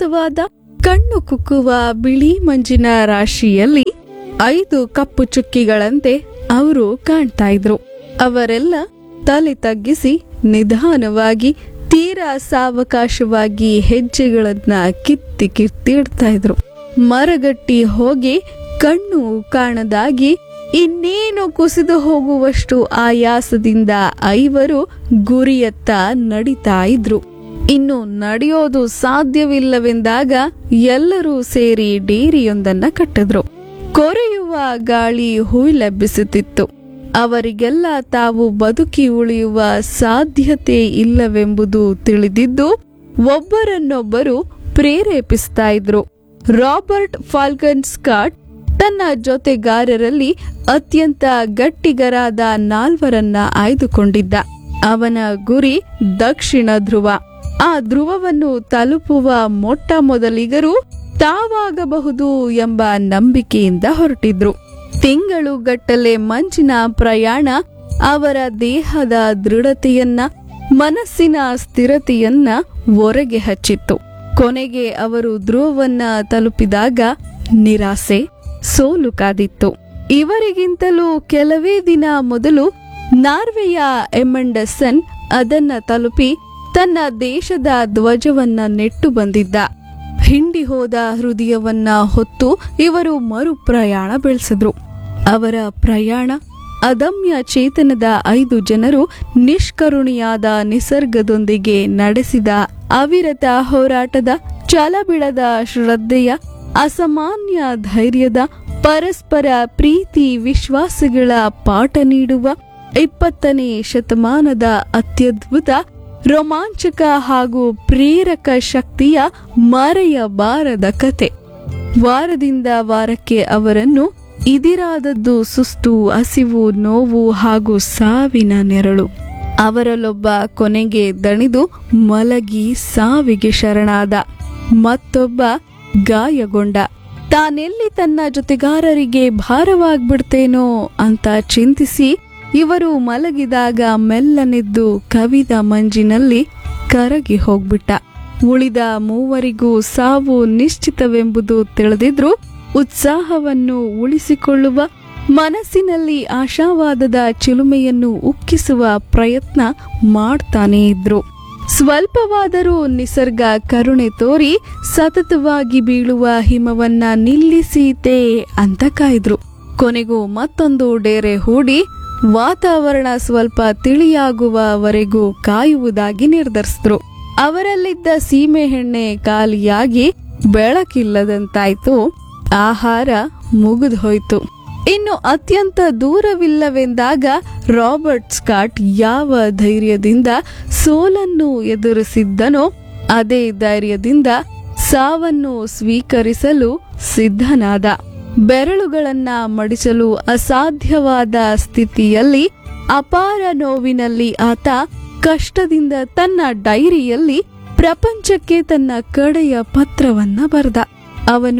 ಶಾಂತವಾದ ಕಣ್ಣು ಕುಕ್ಕುವ ಬಿಳಿ ಮಂಜಿನ ರಾಶಿಯಲ್ಲಿ ಐದು ಕಪ್ಪು ಚುಕ್ಕಿಗಳಂತೆ ಅವರು ಕಾಣ್ತಾ ಇದ್ರು ಅವರೆಲ್ಲ ತಲೆ ತಗ್ಗಿಸಿ ನಿಧಾನವಾಗಿ ತೀರಾ ಸಾವಕಾಶವಾಗಿ ಹೆಜ್ಜೆಗಳನ್ನ ಕಿತ್ತಿ ಕಿತ್ತಿ ಇಡ್ತಾ ಇದ್ರು ಮರಗಟ್ಟಿ ಹೋಗಿ ಕಣ್ಣು ಕಾಣದಾಗಿ ಇನ್ನೇನು ಕುಸಿದು ಹೋಗುವಷ್ಟು ಆಯಾಸದಿಂದ ಐವರು ಗುರಿಯತ್ತ ನಡಿತಾ ಇದ್ರು ಇನ್ನು ನಡೆಯೋದು ಸಾಧ್ಯವಿಲ್ಲವೆಂದಾಗ ಎಲ್ಲರೂ ಸೇರಿ ಡೇರಿಯೊಂದನ್ನ ಕಟ್ಟಿದ್ರು ಕೊರೆಯುವ ಗಾಳಿ ಹುಯಿಲೆಬ್ಬಿಸುತ್ತಿತ್ತು ಅವರಿಗೆಲ್ಲ ತಾವು ಬದುಕಿ ಉಳಿಯುವ ಸಾಧ್ಯತೆ ಇಲ್ಲವೆಂಬುದು ತಿಳಿದಿದ್ದು ಒಬ್ಬರನ್ನೊಬ್ಬರು ಪ್ರೇರೇಪಿಸ್ತಾ ಇದ್ರು ರಾಬರ್ಟ್ ಫಾಲ್ಕನ್ ಸ್ಕಾಟ್ ತನ್ನ ಜೊತೆಗಾರರಲ್ಲಿ ಅತ್ಯಂತ ಗಟ್ಟಿಗರಾದ ನಾಲ್ವರನ್ನ ಆಯ್ದುಕೊಂಡಿದ್ದ ಅವನ ಗುರಿ ದಕ್ಷಿಣ ಧ್ರುವ ಆ ಧ್ರುವವನ್ನು ತಲುಪುವ ಮೊಟ್ಟ ಮೊದಲಿಗರು ತಾವಾಗಬಹುದು ಎಂಬ ನಂಬಿಕೆಯಿಂದ ಹೊರಟಿದ್ರು ತಿಂಗಳುಗಟ್ಟಲೆ ಮಂಚಿನ ಪ್ರಯಾಣ ಅವರ ದೇಹದ ದೃಢತೆಯನ್ನ ಮನಸ್ಸಿನ ಸ್ಥಿರತೆಯನ್ನ ಒರೆಗೆ ಹಚ್ಚಿತ್ತು ಕೊನೆಗೆ ಅವರು ಧ್ರುವವನ್ನ ತಲುಪಿದಾಗ ನಿರಾಸೆ ಸೋಲು ಕಾದಿತ್ತು ಇವರಿಗಿಂತಲೂ ಕೆಲವೇ ದಿನ ಮೊದಲು ನಾರ್ವೆಯ ಎಮಂಡಸನ್ ಅದನ್ನ ತಲುಪಿ ತನ್ನ ದೇಶದ ಧ್ವಜವನ್ನ ನೆಟ್ಟು ಬಂದಿದ್ದ ಹಿಂಡಿ ಹೋದ ಹೃದಯವನ್ನ ಹೊತ್ತು ಇವರು ಮರು ಪ್ರಯಾಣ ಬೆಳೆಸಿದ್ರು ಅವರ ಪ್ರಯಾಣ ಅದಮ್ಯ ಚೇತನದ ಐದು ಜನರು ನಿಷ್ಕರುಣಿಯಾದ ನಿಸರ್ಗದೊಂದಿಗೆ ನಡೆಸಿದ ಅವಿರತ ಹೋರಾಟದ ಛಲಬಿಡದ ಶ್ರದ್ಧೆಯ ಅಸಾಮಾನ್ಯ ಧೈರ್ಯದ ಪರಸ್ಪರ ಪ್ರೀತಿ ವಿಶ್ವಾಸಗಳ ಪಾಠ ನೀಡುವ ಇಪ್ಪತ್ತನೇ ಶತಮಾನದ ಅತ್ಯದ್ಭುತ ರೋಮಾಂಚಕ ಹಾಗೂ ಪ್ರೇರಕ ಶಕ್ತಿಯ ಮರೆಯಬಾರದ ಕತೆ ವಾರದಿಂದ ವಾರಕ್ಕೆ ಅವರನ್ನು ಇದಿರಾದದ್ದು ಸುಸ್ತು ಹಸಿವು ನೋವು ಹಾಗೂ ಸಾವಿನ ನೆರಳು ಅವರಲ್ಲೊಬ್ಬ ಕೊನೆಗೆ ದಣಿದು ಮಲಗಿ ಸಾವಿಗೆ ಶರಣಾದ ಮತ್ತೊಬ್ಬ ಗಾಯಗೊಂಡ ತಾನೆಲ್ಲಿ ತನ್ನ ಜೊತೆಗಾರರಿಗೆ ಭಾರವಾಗ್ಬಿಡ್ತೇನೋ ಅಂತ ಚಿಂತಿಸಿ ಇವರು ಮಲಗಿದಾಗ ಮೆಲ್ಲನೆದ್ದು ಕವಿದ ಮಂಜಿನಲ್ಲಿ ಕರಗಿ ಹೋಗ್ಬಿಟ್ಟ ಉಳಿದ ಮೂವರಿಗೂ ಸಾವು ನಿಶ್ಚಿತವೆಂಬುದು ತಿಳಿದಿದ್ರು ಉತ್ಸಾಹವನ್ನು ಉಳಿಸಿಕೊಳ್ಳುವ ಮನಸ್ಸಿನಲ್ಲಿ ಆಶಾವಾದದ ಚಿಲುಮೆಯನ್ನು ಉಕ್ಕಿಸುವ ಪ್ರಯತ್ನ ಮಾಡ್ತಾನೇ ಇದ್ರು ಸ್ವಲ್ಪವಾದರೂ ನಿಸರ್ಗ ಕರುಣೆ ತೋರಿ ಸತತವಾಗಿ ಬೀಳುವ ಹಿಮವನ್ನ ನಿಲ್ಲಿಸೀತೆ ಅಂತ ಕಾಯ್ದ್ರು ಕೊನೆಗೂ ಮತ್ತೊಂದು ಡೇರೆ ಹೂಡಿ ವಾತಾವರಣ ಸ್ವಲ್ಪ ತಿಳಿಯಾಗುವವರೆಗೂ ಕಾಯುವುದಾಗಿ ನಿರ್ಧರಿಸಿದ್ರು ಅವರಲ್ಲಿದ್ದ ಸೀಮೆಎಣ್ಣೆ ಖಾಲಿಯಾಗಿ ಬೆಳಕಿಲ್ಲದಂತಾಯ್ತು ಆಹಾರ ಮುಗಿದು ಹೋಯ್ತು ಇನ್ನು ಅತ್ಯಂತ ದೂರವಿಲ್ಲವೆಂದಾಗ ರಾಬರ್ಟ್ ಸ್ಕಾಟ್ ಯಾವ ಧೈರ್ಯದಿಂದ ಸೋಲನ್ನು ಎದುರಿಸಿದ್ದನೋ ಅದೇ ಧೈರ್ಯದಿಂದ ಸಾವನ್ನು ಸ್ವೀಕರಿಸಲು ಸಿದ್ಧನಾದ ಬೆರಳುಗಳನ್ನ ಮಡಿಸಲು ಅಸಾಧ್ಯವಾದ ಸ್ಥಿತಿಯಲ್ಲಿ ಅಪಾರ ನೋವಿನಲ್ಲಿ ಆತ ಕಷ್ಟದಿಂದ ತನ್ನ ಡೈರಿಯಲ್ಲಿ ಪ್ರಪಂಚಕ್ಕೆ ತನ್ನ ಕಡೆಯ ಪತ್ರವನ್ನ ಬರೆದ ಅವನು